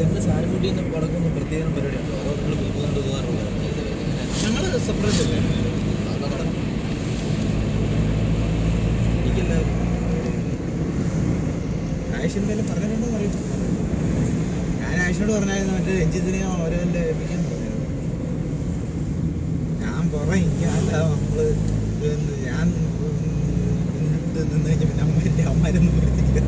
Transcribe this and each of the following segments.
നിങ്ങൾ സാരമുട്ടി എന്ന് പടക്കുന്ന പ്രത്യേക പരിപാടിയുണ്ടോ അതോ നിങ്ങൾ പുതുകൊണ്ട് പോകാറുണ്ടോ ഞങ്ങൾ സെപ്പറേറ്റ് അല്ലേ എനിക്കല്ല ആയിഷ് എന്തായാലും പറഞ്ഞിട്ടുണ്ടോ പറയും ഞാൻ ആയിഷിനോട് പറഞ്ഞായിരുന്നു മറ്റേ രഞ്ജിത്തിനെ ഓരോന്റെ ഏൽപ്പിക്കാൻ പറഞ്ഞു ഞാൻ പുറം അല്ല നമ്മള് ഇത് ഞാൻ മുന്നിട്ട് നിന്ന് കഴിഞ്ഞ പിന്നെ അമ്മ എൻ്റെ അമ്മരൊന്നും വരുത്തില്ല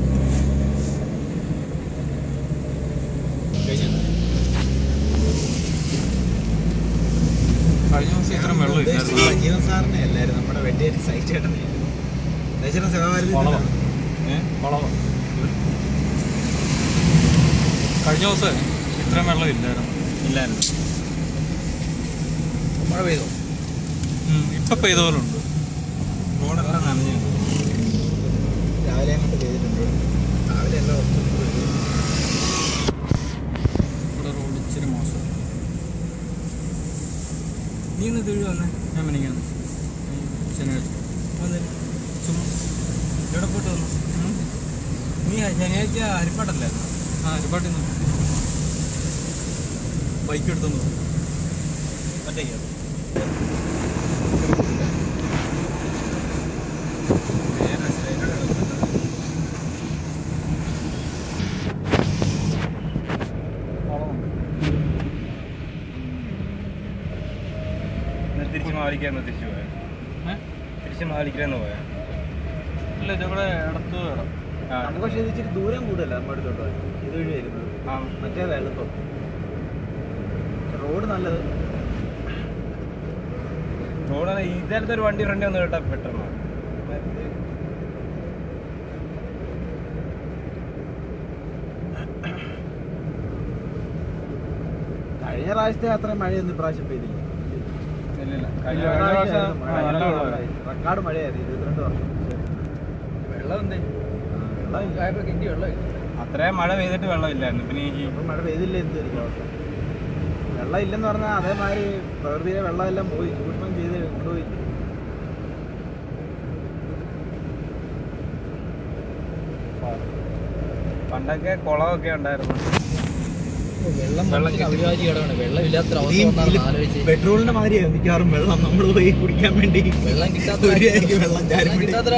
കഴിഞ്ഞ ദിവസം ഇത്ര വെള്ളം ഇല്ലായിരുന്നു ജീവൻ സാറിനെ അല്ലായിരുന്നു നമ്മുടെ വെട്ടിയേരി സഹിച്ചേട്ടനെ സഹിച്ചേട്ടൻ സേവാഭാരതി വളവ്. ഏ? വളവ്. കഴിഞ്ഞ ദിവസം ഇത്രയും വെള്ളം ഇല്ലായിരുന്നു ഇല്ലായിരുന്നു മഴ പെയ്തോ ഉം, ഇപ്പൊ പെയ്ത പോലെ ഉണ്ട് റോഡെല്ലാം നനഞ്ഞു രാവിലെ അങ്ങോട്ട് ചെയ്തിട്ടുണ്ട് രാവിലെ എല്ലാം ഒത്തുകൊണ്ട് ഇവിടെ റോഡ് ഇച്ചിരി മോശം നീ ഇന്ന് തൊഴിൽ വന്നേ ഞാൻ മിനിക്കാണ് ശനിയാഴ്ച വന്നേ ചുമ്മാ എവിടെ പോയിട്ട് വന്നു ഉം. നീ ശനിയാഴ്ച ഹരിപ്പാട്ടല്ലായിരുന്നു ആ ഒരുപാട് ബൈക്ക് എടുത്തു ഒറ്റയ്ക്കോ നേരെ സ്ട്രൈറ്റ് തിരിച്ച് മാലിക്കാന്ന് തിരിച്ചു പോയത് തിരിച്ച് മാലിക്കാന്ന് പോയത് ഇല്ല ഇതിവിടെ ഇടത്ത് കയറാം ആ നമുക്ക് പക്ഷേ ഇത് ഇച്ചിരി ദൂരം കൂടുതലല്ല നമ്മുടെ അടുത്തോട്ട് ഇത് വഴി വരുന്നത് ആ മറ്റേത് എളുപ്പം റോഡ് നല്ലത് റോഡ് ഇതേലത്തെ ഒരു വണ്ടി ഫ്രണ്ട് വന്ന് കേട്ടാ പെട്ടെന്ന് കഴിഞ്ഞ പ്രാവശ്യത്തെ അത്രയും മഴയൊന്നും ഇപ്രാവശ്യം പെയ്തില്ല ഇല്ലില്ല കഴിഞ്ഞ കഴിഞ്ഞ കഴിഞ്ഞ പ്രാവശ്യം പ്രാവശ്യം ആ, നല്ല വെള്ളമായിരുന്നു. റെക്കാർഡ് മഴയായിരുന്നു ഇരുപത്തിരണ്ട് വർഷം വെള്ളം എന്തേ വെള്ളമില്ല ആയപ്പോ കിണ്ടി വെള്ളമില്ല അത്രയും മഴ പെയ്തിട്ട് വെള്ളമില്ലായിരുന്നു പിന്നെ ഈ ഇപ്പം മഴ പെയ്തില്ല എന്തായിരിക്കും അവസ്ഥ വെള്ളം ഇല്ലെന്ന് പറഞ്ഞാൽ അതേമാതിരി പ്രകൃതിയിലെ വെള്ളമെല്ലാം പോയി ചൂഷണം ചെയ്ത് കൊണ്ടുപോയി പണ്ടൊക്കെ കുളമൊക്കെ ഉണ്ടായിരുന്നു വെള്ളം വെള്ളം മനുഷ്യന് അവിഭാജ്യ ഘടകമാണ് വെള്ളം ഇല്ലാത്ത അവസ്ഥ വന്നാണ് ആലോചിച്ച് പെട്രോളിന്റെ മാതിരിയാണ് മിക്കവാറും വെള്ളം നമ്മൾ പോയി കുടിക്കാൻ വേണ്ടി വെള്ളം കിട്ടാത്ത ഒരു രൂപയ്ക്ക് വെള്ളം ചാരി വെള്ളം പിടി- കിട്ടാത്ത